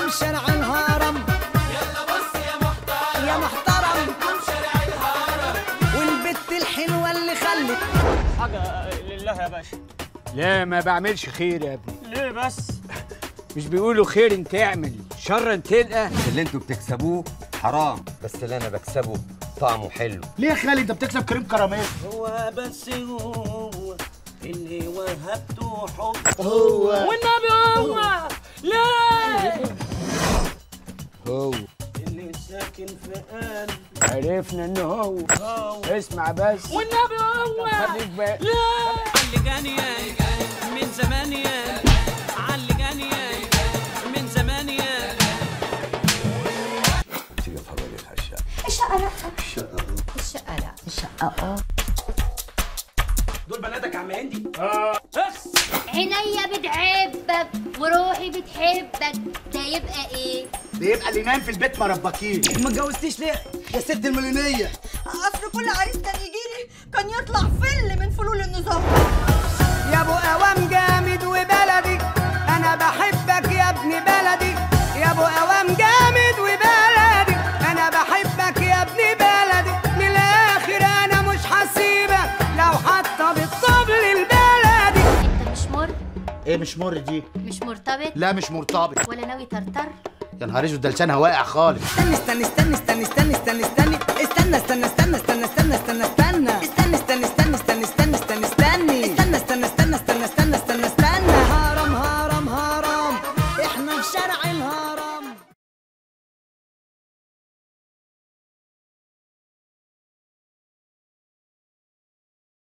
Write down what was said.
شارع الهرم يلا بص يا محترم يا محترم شارع الهرم والبت الحلوه اللي خلت حاجة لله يا باشا لا ما بعملش خير يا ابني ليه بس؟ مش بيقولوا خير تعمل شر تلقى اللي انتوا بتكسبوه حرام بس اللي انا بكسبه طعمه حلو ليه يا خالي انت بتكسب كريم كراميل هو بس هو اللي وهبته حب هو والنبي هو لا هو اللي ساكن في قلبي عرفنا ان هو هو اسمع بس والنبي هو خليك بقى لا علي جانية من زمان يا علي جانية من زمان يا تيجي اتفرج على الشقه الشقة لا الشقة لا الشقة اه دول بناتك يا عم هندي اخس عينيا بتحبك وروحي بتحبك ده يبقى ايه؟ بيبقى اللي نايم في البيت مربكين ما اتجوزتيش ليه يا ست المليونيه اصل كل عريس كان يجيلي كان يطلع فل من فلول النظام يا ابو قوام جامد وبلدي انا بحبك يا ابن بلدي يا ابو قوام جامد وبلدي انا بحبك يا ابن بلدي من الاخر انا مش هسيبك لو حتى بالطبل البلدي انت مش مر ايه مش مر دي مش مرتبط لا مش مرتبط ولا ناوي ترتر يا نهار اسود ده لسانها واقع خالص استني استني استني استني استني استني استني استنى استنى استنى استنى استنى استنى استنى